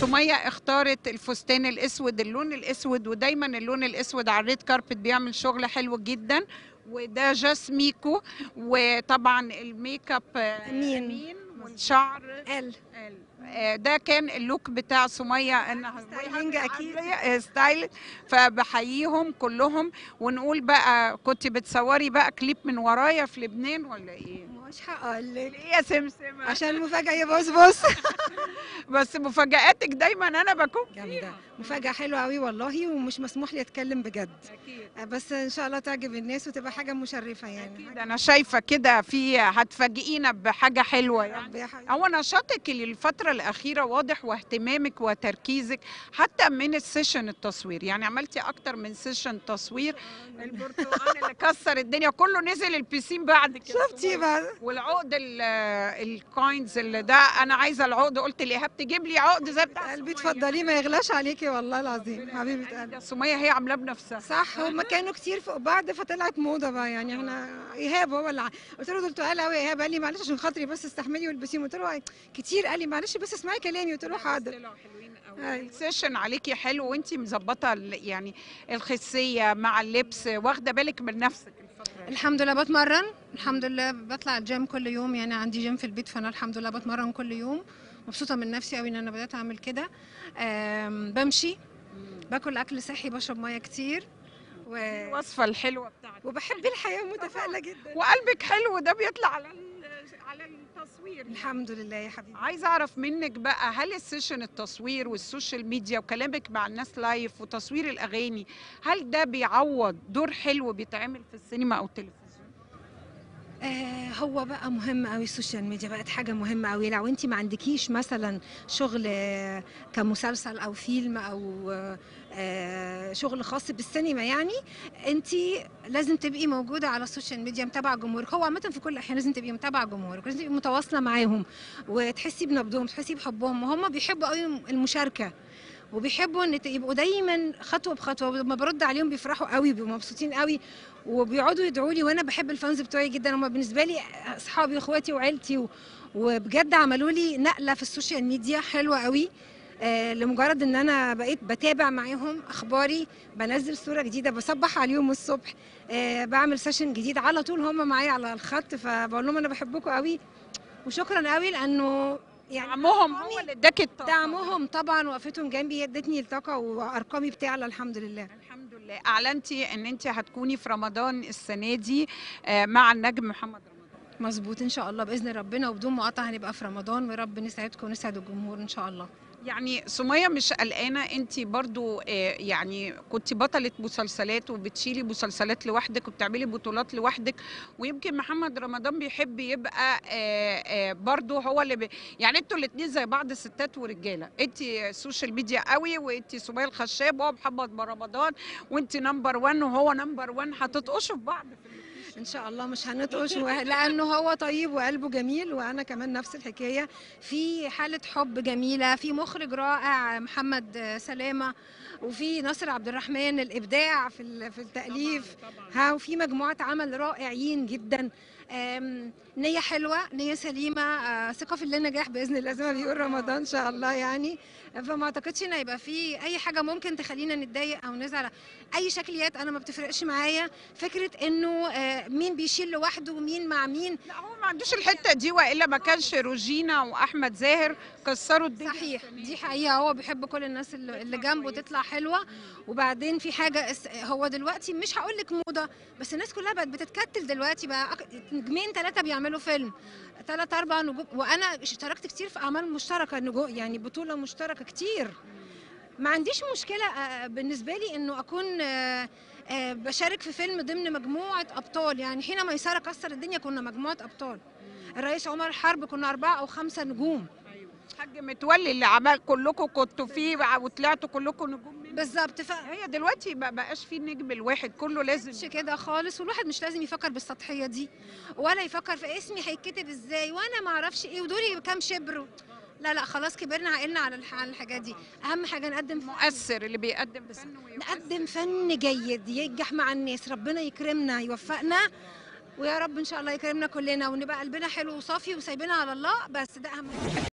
سمية اختارت الفستان الاسود اللون الاسود ودايما اللون الاسود على الريد كاربت بيعمل شغل حلو جدا وده جاس ميكو وطبعا الميك اب آه، أمين. امين والشعر ال آه، ده كان اللوك بتاع سمية انها ستايلينج أكيد. عاملة ستايل فبحييهم كلهم ونقول بقى كنت بتصوري بقى كليب من ورايا في لبنان ولا ايه؟ مش هقول لك ايه يا سمسمة؟ عشان المفاجأة يا بص بص بس مفاجآتك دايما انا بكون جامدة مفاجأة حلوة قوي والله ومش مسموح لي اتكلم بجد اكيد بس ان شاء الله تعجب الناس وتبقى حاجة مشرفة يعني اكيد انا شايفه كده في هتفاجئينا بحاجه حلوه يعني رب يا حبيبي هو نشاطك الفترة الأخيرة واضح واهتمامك وتركيزك حتى من السيشن التصوير يعني عملتي أكتر من سيشن تصوير البرتقال اللي كسر الدنيا كله نزل البيسين بعد كده شفتي بقى والعقد ال- الكوينز اللي ده أنا عايزة العقد قلت لإيهاب تجيب لي عقد زي بتاع قلبي سمية. اتفضلي ما يغلاش عليكي والله العظيم حبيبة قلبي ده سمية هي عاملاه بنفسها صح هما كانوا كتير فوق بعض فطلعت موضه بقى يعني احنا ايهاب هو اللي ع- قلت له دول تقال قوي يا ايهاب قال لي معلش عشان خاطري بس استحملي والبسيهم قلت له كتير قال لي معلش بس اسمعي كلامي قلت له حاضر أيوة. السيشن عليكي حلو وانتي مظبطه ال- يعني الخسيه مع اللبس واخده بالك من نفسك الفتره دي. الحمد لله بتمرن الحمد لله بطلع الجيم كل يوم يعني عندي جيم في البيت فانا الحمد لله بتمرن كل يوم مبسوطه من نفسي قوي ان انا بدات اعمل كده آم، بمشي باكل اكل صحي بشرب ميه كتير و... الوصفه الحلوه بتاعتك وبحب الحياه متفائله جدا وقلبك حلو ده بيطلع على ال- على التصوير الحمد لله يا حبيبي عايزه اعرف منك بقى هل السيشن التصوير والسوشيال ميديا وكلامك مع الناس لايف وتصوير الاغاني هل ده بيعوض دور حلو بيتعمل في السينما او التلفزيون آه هو بقى مهم قوي السوشيال ميديا بقت حاجه مهمه قوي لو انت ما عندكيش مثلا شغل آه، كمسلسل او فيلم او آه، آه، شغل خاص بالسينما يعني انت لازم تبقي موجوده على السوشيال ميديا متابعه جمهورك هو عامه في كل الاحيان لازم تبقي متابعه جمهورك لازم تبقي متواصله معاهم وتحسي بنبضهم تحسي بحبهم وهم بيحبوا قوي المشاركه وبيحبوا ان ت- يبقوا دايما خطوه بخطوه لما برد عليهم بيفرحوا قوي بيبقوا مبسوطين قوي وبيقعدوا يدعوا لي وانا بحب الفانز بتوعي جدا هم بالنسبه لي اصحابي واخواتي وعيلتي و... وبجد عملوا لي نقله في السوشيال ميديا حلوه قوي آه لمجرد ان انا بقيت بتابع معاهم اخباري بنزل صوره جديده بصبح عليهم الصبح آه بعمل سيشن جديد على طول هم معايا على الخط فبقول لهم انا بحبكم قوي وشكرا قوي لانه يعني دعمهم هو اللي اداك الطاقه دعمهم طبعا وقفتهم جنبي ادتني الطاقه وارقامي بتعلى الحمد لله الحمد لله اعلنتي ان انت هتكوني في رمضان السنه دي آه، مع النجم محمد رمضان مظبوط ان شاء الله باذن ربنا وبدون مقاطعه هنبقى في رمضان ويا رب نسعدكم ونسعد الجمهور ان شاء الله يعني سمية مش قلقانة انت برضو آه، يعني كنت بطلة مسلسلات وبتشيلي مسلسلات لوحدك وبتعملي بطولات لوحدك ويمكن محمد رمضان بيحب يبقى آه، آه، برضو هو اللي بي يعني انتوا الاتنين زي بعض ستات ورجالة انت سوشيال ميديا قوي وانت سمية الخشاب وهو محمد رمضان وانت نمبر 1 وهو نمبر 1 هتتقشوا في بعض في ال- ان شاء الله مش هنطقش و- لانه هو طيب وقلبه جميل وانا كمان نفس الحكايه في حاله حب جميله في مخرج رائع محمد سلامه وفي ناصر عبد الرحمن الابداع في ال- في التاليف ها وفي مجموعه عمل رائعين جدا آم، نية حلوة نية سليمة آه، ثقة في النجاح بإذن الله زي ما بيقول رمضان إن شاء الله يعني فما أعتقدش إن هيبقى في أي حاجة ممكن تخلينا نتضايق أو نزعل أي شكليات أنا ما بتفرقش معايا فكرة إنه آه، مين بيشيل لوحده ومين مع مين لا هو ما عندوش الحتة دي والا ما كانش روجينا واحمد زاهر كسروا الدنيا صحيح السنة دي حقيقة هو بيحب كل الناس اللي اللي جنبه تطلع حلوة وبعدين في حاجة اس- هو دلوقتي مش هقول لك موضة بس الناس كلها بقت بتتكتل دلوقتي بقى أك- نجمين ثلاثة بيعملوا فيلم ثلاث أربع نجوم وأنا اشتركت كتير في أعمال مشتركة نجوم يعني بطولة مشتركة كتير ما عنديش مشكلة آه، بالنسبة لي إنه أكون آه، آه، بشارك في فيلم ضمن مجموعة أبطال يعني حين ميسرة كسر الدنيا كنا مجموعة أبطال الرئيس عمر الحرب كنا أربعة أو خمسة نجوم حاج متولي اللي عمل كلكم كنتوا فيه وطلعتوا كلكم نجوم منه بالظبط ف هي دلوقتي ما بقاش فيه النجم الواحد كله لازم مش كده خالص والواحد مش لازم يفكر بالسطحيه دي ولا يفكر في اسمي هيتكتب ازاي وانا ما اعرفش ايه ودوري كام شبر لا لا خلاص كبرنا عقلنا على الح- على الحاجات دي اهم حاجه نقدم فن. مؤثر اللي بيقدم فن ويؤثر. نقدم فن جيد ينجح مع الناس ربنا يكرمنا يوفقنا ويا رب ان شاء الله يكرمنا كلنا ونبقى قلبنا حلو وصافي وسايبينها على الله بس ده اهم حاجه